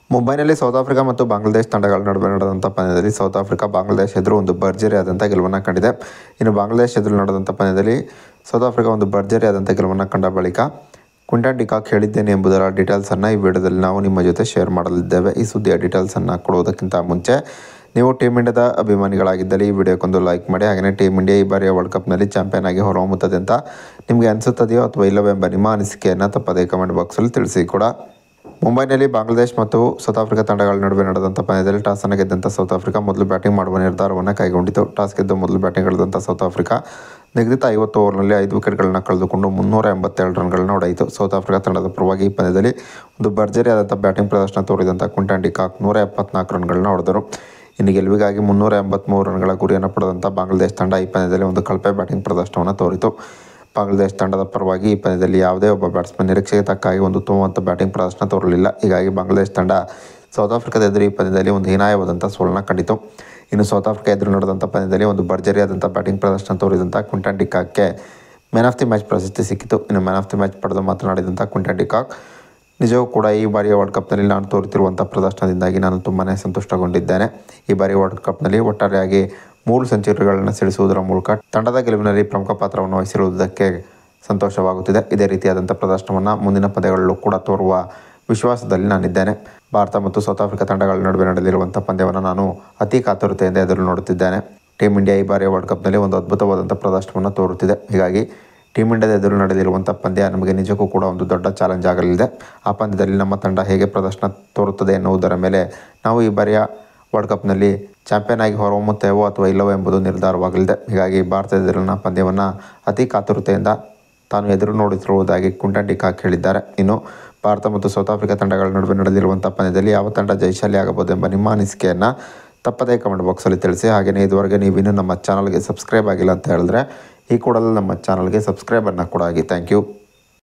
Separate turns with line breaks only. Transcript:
ಮುಂಬೈನಲ್ಲಿ south Africa ಮತ್ತು ಬಾಂಗ್ಲಾದೇಶ ತಂಡಗಳ ನಡುವೆ ನಡೆದಂಥ ಪಂದ್ಯದಲ್ಲಿ ಸೌತ್ ಆಫ್ರಿಕಾ ಬಾಂಗ್ಲಾದೇಶ ಎದುರು ಒಂದು ಭರ್ಜರಿ ಆದಂಥ ಗೆಲುವನ್ನು ಕಂಡಿದೆ ಇನ್ನು ಬಾಂಗ್ಲಾದೇಶ ಎದುರು ನಡೆದಂಥ ಪಂದ್ಯದಲ್ಲಿ ಸೌತ್ ಆಫ್ರಿಕಾ ಒಂದು ಭರ್ಜರಿ ಆದಂಥ ಗೆಲುವನ್ನು ಕಂಡ ಬಳಿಕ ಕ್ವಿಂಟನ್ ಡಿಕಾಕ್ ಹೇಳಿದ್ದೇನೆ ಎಂಬುದರ ಡೀಟೇಲ್ಸನ್ನು ಈ ವಿಡಿಯೋದಲ್ಲಿ ನಾವು ನಿಮ್ಮ ಜೊತೆ ಶೇರ್ ಮಾಡಲಿದ್ದೇವೆ ಈ ಸುದ್ದಿಯ ಡೀಟೇಲ್ಸನ್ನು ಕೊಡುವುದಕ್ಕಿಂತ ಮುಂಚೆ ನೀವು ಟೀಮ್ ಇಂಡಿಯಾದ ಅಭಿಮಾನಿಗಳಾಗಿದ್ದಲ್ಲಿ ಈ ವಿಡಿಯೋಕ್ಕೊಂದು ಲೈಕ್ ಮಾಡಿ ಹಾಗೆಯೇ ಟೀಮ್ ಇಂಡಿಯಾ ಈ ಬಾರಿಯ ವರ್ಲ್ಡ್ ಕಪ್ನಲ್ಲಿ ಚಾಂಪಿಯನ್ ಆಗಿ ಹೊರಹೊಮ್ಮುತ್ತದೆ ಅಂತ ನಿಮಗೆ ಅನಿಸುತ್ತದೆಯೋ ಅಥವಾ ಇಲ್ಲವೆಂಬ ನಿಮ್ಮ ಅನಿಸಿಕೆಯನ್ನು ತಪ್ಪದೇ ಕಮೆಂಟ್ ಬಾಕ್ಸಲ್ಲಿ ತಿಳಿಸಿ ಕೂಡ ಮುಂಬೈನಲ್ಲಿ ಬಾಂಗ್ಲಾದೇಶ ಮತ್ತು ಸೌತ್ ಆಫ್ರಿಕಾ ತಂಡಗಳ ನಡುವೆ ನಡೆದಂಥ ಪಂದ್ಯದಲ್ಲಿ ಟಾಸನ್ನು ಗೆದ್ದಂಥ ಸೌತ್ ಆಫ್ರಿಕಾ ಮೊದಲು ಬ್ಯಾಟಿಂಗ್ ಮಾಡುವ ನಿರ್ಧಾರವನ್ನು ಕೈಗೊಂಡಿತು ಟಾಸ್ ಗೆದ್ದು ಮೊದಲು ಬ್ಯಾಟಿಂಗ್ ಇಳಿದಂಥ ಸೌತ್ ಆಫ್ರಿಕಾ ನಿಗದಿತ ಐವತ್ತು ಓವರ್ನಲ್ಲಿ ಐದು ವಿಕೆಟ್ಗಳನ್ನು ಕಳೆದುಕೊಂಡು ಮುನ್ನೂರ ಎಂಬತ್ತೆರಡು ರನ್ಗಳನ್ನು ಹೊಡೆಯಿತು ಸೌತ್ ಆಫ್ರಿಕಾ ತಂಡದ ಪರವಾಗಿ ಈ ಪಂದ್ಯದಲ್ಲಿ ಒಂದು ಭರ್ಜರಿ ಆದಂಥ ಬ್ಯಾಟಿಂಗ್ ಪ್ರದರ್ಶನ ತೋರಿದಂಥ ಕ್ವಿಂಟನ್ ಡಿಕಾಕ್ ನೂರ ಎಪ್ಪತ್ನಾಲ್ಕು ರನ್ಗಳನ್ನು ಹೊಡೆದರು ಇನ್ನು ಗೆಲುವಿಗಾಗಿ ಮುನ್ನೂರ ಎಂಬತ್ತ್ಮೂರು ರನ್ಗಳ ಗುರಿಯನ್ನು ಪಡೆದಂಥ ಬಾಂಗ್ಲಾದೇಶ ತಂಡ ಈ ಪಂದ್ಯದಲ್ಲಿ ಒಂದು ಕಳಪೆ ಬ್ಯಾಟಿಂಗ್ ಪ್ರದರ್ಶನವನ್ನು ತೋರಿತು ಬಾಂಗ್ಲಾದೇಶ ತಂಡದ ಪರವಾಗಿ ಈ ಪಂದ್ಯದಲ್ಲಿ ಯಾವುದೇ ಒಬ್ಬ ಬ್ಯಾಟ್ಸ್ಮನ್ ನಿರೀಕ್ಷೆಗೆ ತಕ್ಕಾಗಿ ಒಂದು ಉತ್ತಮವಾದ ಬ್ಯಾಟಿಂಗ್ ಪ್ರದರ್ಶನ ತೋರಲಿಲ್ಲ ಹೀಗಾಗಿ ಬಾಂಗ್ಲಾದೇಶ ತಂಡ ಸೌತ್ ಆಫ್ರಿಕಾದ ಎದುರು ಈ ಪಂದ್ಯದಲ್ಲಿ ಒಂದು ಹೀನಾಯವಾದಂಥ ಸೋಲನ್ನು ಕಂಡಿತು ಇನ್ನು ಸೌತ್ ಆಫ್ರಿಕಾ ಎದುರು ನಡೆದಂಥ ಪಂದ್ಯದಲ್ಲಿ ಒಂದು ಭರ್ಜರಿಯಾದಂಥ ಬ್ಯಾಟಿಂಗ್ ಪ್ರದರ್ಶನ ತೋರಿದಂಥ ಕ್ವಿಂಟನ್ ಡಿಕಾಕ್ಗೆ ಮ್ಯಾನ್ ಆಫ್ ದಿ ಮ್ಯಾಚ್ ಪ್ರಶಸ್ತಿ ಸಿಕ್ಕಿತು ಇನ್ನು ಮ್ಯಾನ್ ಆಫ್ ದಿ ಮ್ಯಾಚ್ ಪಡೆದು ಮಾತನಾಡಿದಂಥ ಕ್ವಿಂಟನ್ ಡಿಕಾಕ್ ನಿಜವೂ ಕೂಡ ಈ ಬಾರಿಯ ವರ್ಲ್ಡ್ ಕಪ್ನಲ್ಲಿ ನಾನು ತೋರುತ್ತಿರುವಂಥ ಪ್ರದರ್ಶನದಿಂದಾಗಿ ನಾನು ತುಂಬಾ ಸಂತುಷ್ಟಗೊಂಡಿದ್ದೇನೆ ಈ ಬಾರಿ ವರ್ಲ್ಡ್ ಕಪ್ನಲ್ಲಿ ಒಟ್ಟಾರೆಯಾಗಿ ಮೂರು ಸೆಂಚುರಿಗಳನ್ನು ಸಿಡಿಸುವುದರ ಮೂಲಕ ತಂಡದ ಗೆಲುವಿನಲ್ಲಿ ಪ್ರಮುಖ ಪಾತ್ರವನ್ನು ವಹಿಸಿರುವುದಕ್ಕೆ ಸಂತೋಷವಾಗುತ್ತಿದೆ ಇದೇ ರೀತಿಯಾದಂಥ ಪ್ರದರ್ಶನವನ್ನು ಮುಂದಿನ ಪಂದ್ಯಗಳಲ್ಲೂ ಕೂಡ ತೋರುವ ವಿಶ್ವಾಸದಲ್ಲಿ ನಾನಿದ್ದೇನೆ ಭಾರತ ಮತ್ತು ಸೌತ್ ಆಫ್ರಿಕಾ ತಂಡಗಳ ನಡುವೆ ನಡೆದಿರುವಂಥ ಪಂದ್ಯವನ್ನು ನಾನು ಅತಿ ಕಾತುರತೆಯಿಂದ ಎದುರು ನೋಡುತ್ತಿದ್ದೇನೆ ಟೀಮ್ ಇಂಡಿಯಾ ಈ ಬಾರಿಯ ವರ್ಲ್ಡ್ ಕಪ್ನಲ್ಲಿ ಒಂದು ಅದ್ಭುತವಾದಂಥ ಪ್ರದರ್ಶನವನ್ನು ತೋರುತ್ತಿದೆ ಹೀಗಾಗಿ ಟೀಮ್ ಇಂಡಿಯಾದ ಎದುರು ನಡೆದಿರುವಂಥ ಪಂದ್ಯ ನಮಗೆ ನಿಜಕ್ಕೂ ಕೂಡ ಒಂದು ದೊಡ್ಡ ಚಾಲೆಂಜ್ ಆಗಲಿದೆ ಆ ಪಂದ್ಯದಲ್ಲಿ ನಮ್ಮ ತಂಡ ಹೇಗೆ ಪ್ರದರ್ಶನ ತೋರುತ್ತದೆ ಎನ್ನುವುದರ ಮೇಲೆ ನಾವು ಈ ಬಾರಿಯ ವರ್ಲ್ಡ್ ಕಪ್ನಲ್ಲಿ ಚಾಂಪಿಯನ್ ಆಗಿ ಹೊರಹೊಮ್ಮುತ್ತೇವೋ ಅಥವಾ ಇಲ್ಲವೋ ಎಂಬುದು ನಿರ್ಧಾರವಾಗಲಿದೆ ಹೀಗಾಗಿ ಭಾರತದ ಎದುರಿನ ಪಂದ್ಯವನ್ನು ಅತಿ ಕಾತುರತೆಯಿಂದ ತಾನು ಎದುರು ನೋಡುತ್ತಿರುವುದಾಗಿ ಕುಂಟನ್ ಡಿಕಾಕ್ ಹೇಳಿದ್ದಾರೆ ಇನ್ನು ಭಾರತ ಮತ್ತು ಸೌತ್ ಆಫ್ರಿಕಾ ತಂಡಗಳ ನಡುವೆ ನಡೆದಿರುವಂಥ ಪಂದ್ಯದಲ್ಲಿ ಯಾವ ತಂಡ ಜಯಶಾಲಿ ಆಗಬಹುದು ಎಂಬ ನಿಮ್ಮ ಅನಿಸಿಕೆಯನ್ನು ತಪ್ಪದೇ ಕಮೆಂಟ್ ಬಾಕ್ಸಲ್ಲಿ ತಿಳಿಸಿ ಹಾಗೆಯೇ ಇದುವರೆಗೆ ನೀವಿನ್ನೂ ನಮ್ಮ ಚಾನಲ್ಗೆ ಸಬ್ಸ್ಕ್ರೈಬ್ ಆಗಿಲ್ಲ ಅಂತ ಹೇಳಿದ್ರೆ ಈ ಕೂಡಲೇ ನಮ್ಮ ಚಾನಲ್ಗೆ ಸಬ್ಸ್ಕ್ರೈಬನ್ನು ಕೂಡ ಆಗಿ ಥ್ಯಾಂಕ್ ಯು